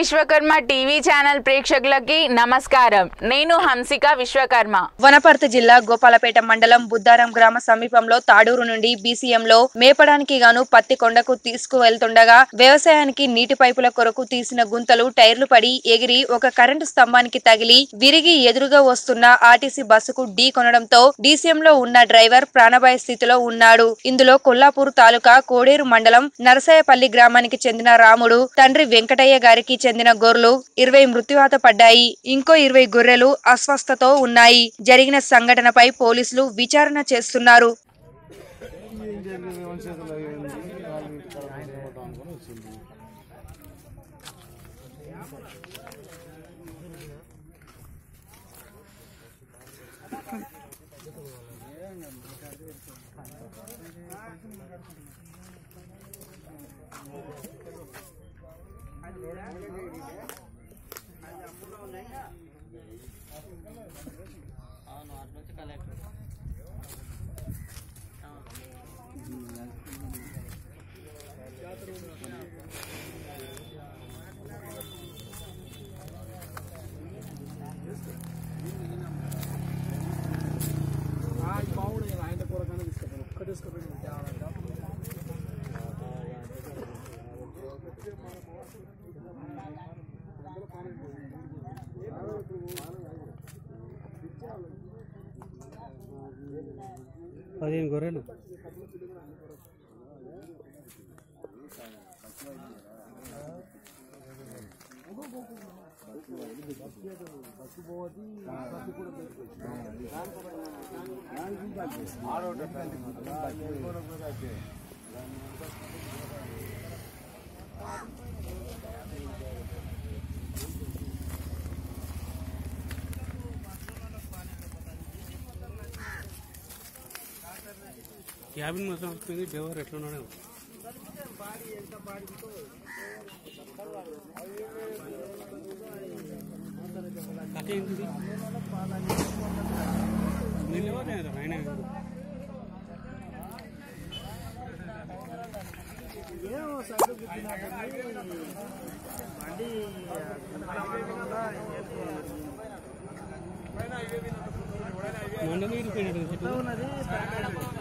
Vishwakarma TV channel ప్రేక్షకులకి నమస్కారం నేను హంసిక విశ్వకర్మ వనపర్తి జిల్లా గోపాలపేట మండలం బుద్దారం గ్రామ సమీపంలో తాడూరు నుండి బీసీఎంలో మేపడానికి గాను పత్తి కొండకు తీసుకువెళ్తుండగా వ్యవసాయానికి నీటి పైపుల కొరకు తీసిన గుంతలు టైర్లు పడి ఎగిరి ఒక కరెంటు స్తంభానికి తగిలి విరిగి ఎదురుగా వస్తున్న ఆర్టీసీ బస్సుకు ఢీ కొనడంతో డీసీఎంలో ఉన్న డ్రైవర్ ప్రాణభాయ స్థితిలో ఉన్నాడు ఇందులో కొల్లాపూర్ తాలూకా కోడేరు మండలం నరసయ్యపల్లి గ్రామానికి చెందిన రాముడు తండ్రి వెంకటయ్య గారికి చెందిన గొర్రెలు ఇరవై మృత్యువాత పడ్డాయి ఇంకో ఇరవై గొర్రెలు అస్వస్థతో ఉన్నాయి జరిగిన సంఘటనపై పోలీసులు విచారణ చేస్తున్నారు ఏం జరిగింది వంశీకులు అయ్యింది వాళ్ళు ఇక్కడ అనుకోవడం అనుకుని వచ్చింది బాగుండే ఆయన కొరకనే తీసుకెళ్ళాను ఒక్క తీసుకెళ్ళి పదిహేను గొర్రెలు క్యాబిన్ మొత్తం వస్తుంది డ్రైవర్ ఎట్లున్నాడు కథ ఏంటిది నిలవనే ఆయన మండలి పోయినట్టు చెట్టు